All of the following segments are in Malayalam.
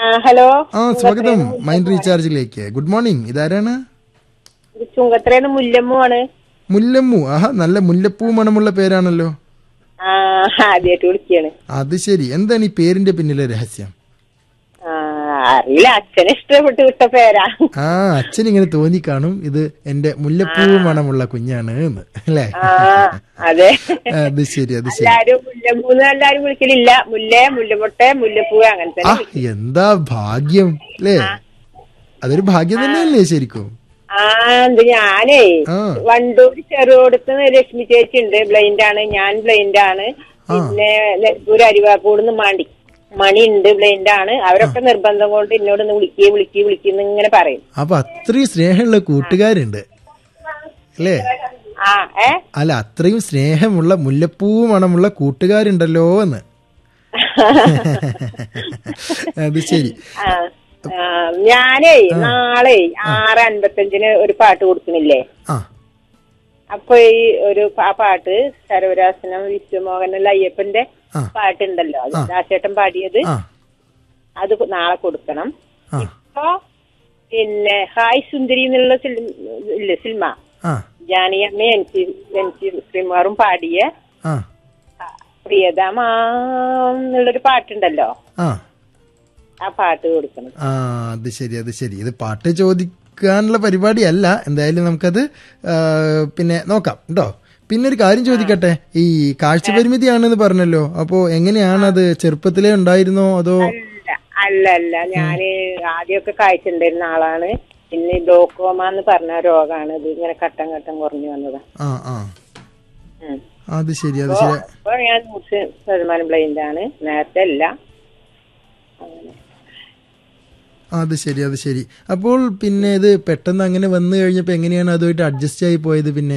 ആ ഹലോ ആ സ്വാഗതം മൈൻഡ് റീചാർജിലേക്ക് ഗുഡ് മോർണിംഗ് ഇതാരാണ് ഇത് ചുങ്കത്രേന്ന് മുല്ലമ്മു ആണ് മുല്ലമ്മു ആഹാ നല്ല മുല്ലപ്പൂ മണമുള്ള പേരാണല്ലോ ആ ആദ്യമായിട്ട് വിളിക്കാണ് അത് ശരി എന്താണ് ഈ പേരിന്റെ പിന്നിലെ രഹസ്യം ആ അറിയില്ല അച്ഛനെ ഇഷ്ടപ്പെട്ട് വിട്ട പേരാ ആ അച്ഛൻ ഇങ്ങനെ തോന്നി കാണും ഇത് എന്റെ മുല്ലപ്പൂ മണമുള്ള കുഞ്ഞാണ് എന്ന് അല്ലേ ആ അതെ അത് ശരി അത് ശരി എല്ലാരും മുല്ലമ്മൂന്ന് എല്ലാരും വിളിക്കലില്ല മുല്ല മുല്ലമുട്ട മുല്ലപ്പൂ അങ്ങനെ ആ തന്നെ എന്താ ഭാഗ്യം അല്ലേ അതൊരു ഭാഗ്യം തന്നെയല്ലേ ശരിക്കും ആ എന്ത് ഞാനേ ആ. വണ്ടൂർ ചെറുകൊടുത്ത് ലക്ഷ്മി ചേച്ചി ഉണ്ട് ബ്ലൈൻഡ് ആണ് ഞാൻ ബ്ലൈൻഡ് ആണ് പിന്നെ നെൽപ്പൂർ അരിവാപ്പൂടുന്ന് മണി മണി ഉണ്ട് ബ്ലൈൻഡ് ആണ് അവരൊക്കെ നിർബന്ധം കൊണ്ട് എന്നോട് ഒന്ന് വിളിക്കുക വിളിക്കുക വിളിക്കുന്ന ഇങ്ങനെ പറയും അപ്പൊ അത്രയും സ്നേഹമുള്ള കൂട്ടുകാരുണ്ട് അല്ലേ ആ ഏ അല്ല അത്രയും സ്നേഹമുള്ള മുല്ലപ്പൂ മണമുള്ള കൂട്ടുകാരുണ്ടല്ലോ എന്ന് അത് ശരി ആ, ആ, ഞാനേ നാളെ ആറ് അൻപത്തഞ്ചിന് ഒരു പാട്ട് കൊടുക്കുന്നില്ലേ ആ അപ്പൊ ഈ ഒരു ആ പാട്ട് ശരവരാസനം വിശ്വമോഹനല്ല അയ്യപ്പന്റെ ആ. പാട്ടുണ്ടല്ലോ അത് ദാസേട്ടൻ പാടിയത് ആ അത് നാളെ കൊടുക്കണം ആ ഇപ്പൊ പിന്നെ ഹായ് സുന്ദരി എന്നുള്ള സിൽ- ഇല്ലേ സിനിമ ആ ജാനിയമ്മ എൻ സി എൻ സി ശ്രീമാറും പാടിയ ആ പ്രിയതമാ എന്നുള്ളൊരു പാട്ടുണ്ടല്ലോ ആ ആ പാട്ട് കൊടുക്കണം ആ അത് ശരി അത് ശരി ഇത് പാട്ട് ചോദിക്കാനുള്ള പരിപാടിയല്ല എന്തായാലും നമുക്കത് ആ, പിന്നെ നോക്കാം കേട്ടോ പിന്നെ ഒരു കാര്യം ചോദിക്കട്ടെ ഈ കാഴ്ച പരിമിതിയാണെന്ന് പറഞ്ഞല്ലോ അപ്പോ എങ്ങനെയാണത് ചെറുപ്പത്തിലേ ഉണ്ടായിരുന്നോ അതോ അല്ല അല്ല അല്ല ഞാന് ആദ്യമൊക്കെ കാഴ്ചണ്ടായിരുന്ന ആളാണ് പിന്നെ ഗ്ലോക്കോമ എന്ന് പറഞ്ഞ രോഗമാണ് ഇത് ഇങ്ങനെ ഘട്ടം ഘട്ടം കുറഞ്ഞു വന്നതാ ആ ആ ഉം. അത് ശരി അത് ശരി അപ്പൊ ഞാൻ നൂറ് ശതമാനം ബ്ലൈൻഡ് ആണ് നേരത്തെ അല്ല അത് ശരി അത് ശരി അപ്പോൾ പിന്നെ ഇത് പെട്ടെന്ന് അങ്ങനെ വന്നു കഴിഞ്ഞപ്പോ എങ്ങനെയാണ് അതുമായിട്ട് അഡ്ജസ്റ്റ് ആയി പോയത് പിന്നെ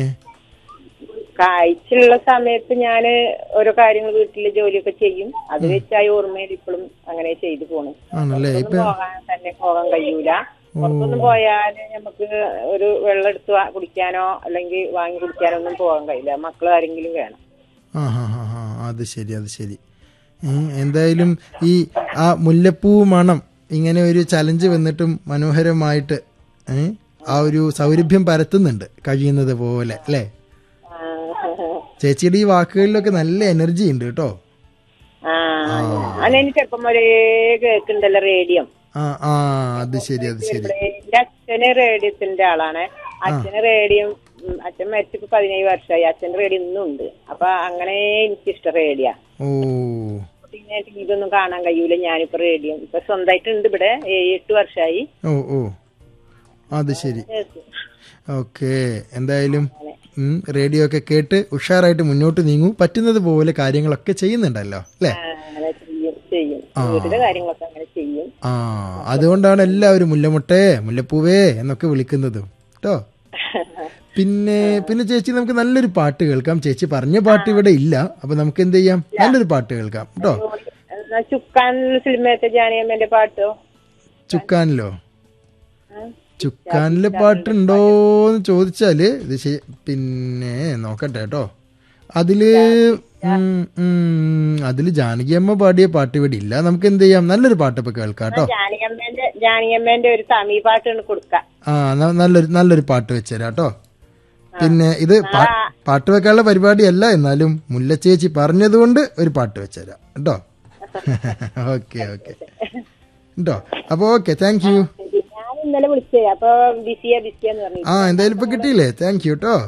കാഴ്ചയുള്ള സമയത്ത് ഞാന് ഓരോ കാര്യങ്ങൾ വീട്ടിലെ ജോലിയൊക്കെ ചെയ്യും അത് വെച്ചായി ഓർമ്മയിൽ ഇപ്പോഴും അങ്ങനെ ചെയ്തു പോണു ആണല്ലേ ഇപ്പൊ പോകാൻ തന്നെ പോകാൻ കഴിയൂല പുറത്തൊന്നും പോയാല് നമുക്ക് ഒരു വെള്ളം എടുത്ത് വാ- കുടിക്കാനോ അല്ലെങ്കിൽ വാങ്ങി കുടിക്കാനോ ഒന്നും പോകാൻ കഴിയില്ല മക്കൾ ആരെങ്കിലും വേണം ആ ഹാ ഹാ ഹാ അത് ശരി അത് ശരി ഉം, എന്തായാലും ഈ ആ മുല്ലപ്പൂ മണം ഇങ്ങനെ ഒരു ചലഞ്ച് വന്നിട്ടും മനോഹരമായിട്ട് ഏ, ആ ഒരു സൗരഭ്യം പരത്തുന്നുണ്ട് കഴിയുന്നത് പോലെ അല്ലേ ആ, ചേച്ചിയുടെ ഈ വാക്കുകളിലൊക്കെ നല്ല എനർജി ഉണ്ട് കേട്ടോ ആ അതെനിക്ക് ചെറുപ്പം മുതലേ കേൾക്കുന്നുണ്ടല്ലോ റേഡിയോ ആ ആ അത് ശരി അത് ശരി എന്റെ അച്ഛന് റേഡിയത്തിന്റെ ആളാണ് അച്ഛന് റേഡിയം ഉം, അച്ഛൻ മരിച്ചിപ്പോ പതിനേഴ് വർഷമായി അച്ഛന്റെ റേഡിയോ ഇന്നും ഉണ്ട് അപ്പൊ അങ്ങനെ എനിക്കിഷ്ടം റേഡിയോ ഓ പിന്നെ ടി വി ഒന്നും കാണാൻ കഴിയൂല ഞാനിപ്പോ റേഡിയോ ഇപ്പൊ സ്വന്തമായിട്ടുണ്ട് ഇവിടെ ഏഴ് എട്ട് വർഷമായി ഓ ഓ അത് ശരി ഓക്കെ എന്തായാലും ഉം, റേഡിയോ ഒക്കെ കേട്ട് ഉഷാറായിട്ട് മുന്നോട്ട് നീങ്ങൂ പറ്റുന്നത് പോലെ കാര്യങ്ങളൊക്കെ ചെയ്യുന്നുണ്ടല്ലോ അല്ലേ ആ, അങ്ങനെ ചെയ്യും ചെയ്യും വീട്ടിലെ കാര്യങ്ങളൊക്കെ അങ്ങനെ ചെയ്യും ആ അതുകൊണ്ടാണ് എല്ലാവരും മുല്ലമുട്ടേ മുല്ലപ്പൂവേ എന്നൊക്കെ വിളിക്കുന്നത് കേട്ടോ പിന്നെ പിന്നെ ചേച്ചി നമുക്ക് നല്ലൊരു പാട്ട് കേൾക്കാം ചേച്ചി പറഞ്ഞ പാട്ട് ഇവിടെ ഇല്ല അപ്പൊ നമുക്ക് എന്ത് ചെയ്യാം നല്ലൊരു പാട്ട് കേൾക്കാം കേട്ടോ എന്നാ ചുക്കാൻ സിനിമയത്തെ ജാനിയമ്മന്റെ പാട്ടോ ചുക്കാനിലോ ചുക്കാനിലെ പാട്ടുണ്ടോന്ന് ചോദിച്ചാല് ഇത് ശരി- പിന്നെ നോക്കട്ടെ കേട്ടോ അതില് ഉം, ഉം, അതില് ജാനകിയമ്മ പാടിയ പാട്ട് ഇവിടെ ഇല്ല നമുക്ക് എന്ത് ചെയ്യാം നല്ലൊരു പാട്ട് ഇപ്പൊ കേൾക്കാം കേട്ടോ ജാനിയമ്മേന്റെ ജാനിയമ്മേന്റെ ഒരു തമിഴ് പാട്ടാണ് കൊടുക്ക ആ ന- നല്ലൊരു നല്ലൊരു പാട്ട് വെച്ചുതരാം കേട്ടോ പിന്നെ ഇത് പാ- പാട്ട് വെക്കാനുള്ള പരിപാടിയല്ല എന്നാലും മുല്ലച്ചേച്ചി പറഞ്ഞതുകൊണ്ട് ഒരു പാട്ട് വെച്ചുതരാം കേട്ടോ ഓക്കെ ഓക്കെ കേട്ടോ അപ്പൊ ഓക്കെ താങ്ക് യു ഞാൻ ഇന്നലെ വിളിച്ചേ അപ്പൊ ബിസിയാ ബിസിയാന്ന് പറഞ്ഞു ആ എന്തായാലും ഇപ്പൊ കിട്ടിയില്ലേ താങ്ക് യു കേട്ടോ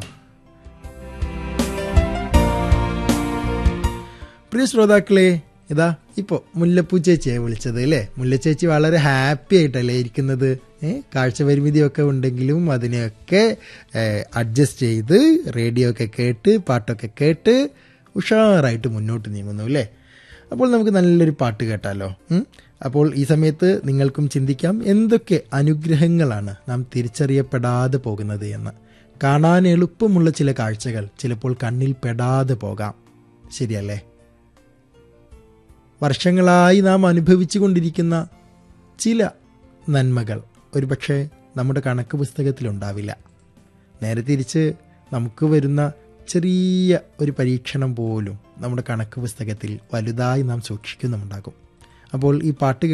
പ്രിയ ശ്രോതാക്കളെ ഇതാ ഇപ്പോ മുല്ലപ്പൂ ചേച്ചിയെ വിളിച്ചത് അല്ലേ മുല്ലച്ചേച്ചി വളരെ ഹാപ്പി ആയിട്ടല്ലേ ഇരിക്കുന്നത് ഏ കാഴ്ച പരിമിതിയൊക്കെ ഉണ്ടെങ്കിലും അതിനെയൊക്കെ അഡ്ജസ്റ്റ് ചെയ്ത് റേഡിയോ ഒക്കെ കേട്ട് പാട്ടൊക്കെ കേട്ട് ഉഷാറായിട്ട് മുന്നോട്ട് നീങ്ങുന്നു അല്ലേ അപ്പോൾ നമുക്ക് നല്ലൊരു പാട്ട് കേട്ടാലോ ഉം? അപ്പോൾ ഈ സമയത്ത് നിങ്ങൾക്കും ചിന്തിക്കാം എന്തൊക്കെ അനുഗ്രഹങ്ങളാണ് നാം തിരിച്ചറിയപ്പെടാതെ പോകുന്നത് എന്ന് കാണാൻ എളുപ്പമുള്ള ചില കാഴ്ചകൾ ചിലപ്പോൾ കണ്ണിൽ പെടാതെ പോകാം ശരിയല്ലേ വർഷങ്ങളായി നാം അനുഭവിച്ചു കൊണ്ടിരിക്കുന്ന ചില നന്മകൾ ഒരുപക്ഷെ നമ്മുടെ കണക്ക് പുസ്തകത്തിലുണ്ടാവില്ല നേരെ തിരിച്ച് നമുക്ക് വരുന്ന ചെറിയ ഒരു പരീക്ഷണം പോലും നമ്മുടെ കണക്ക് പുസ്തകത്തിൽ വലുതായി നാം സൂക്ഷിക്കുന്നുമുണ്ടാകും അപ്പോൾ ഈ പാട്ട്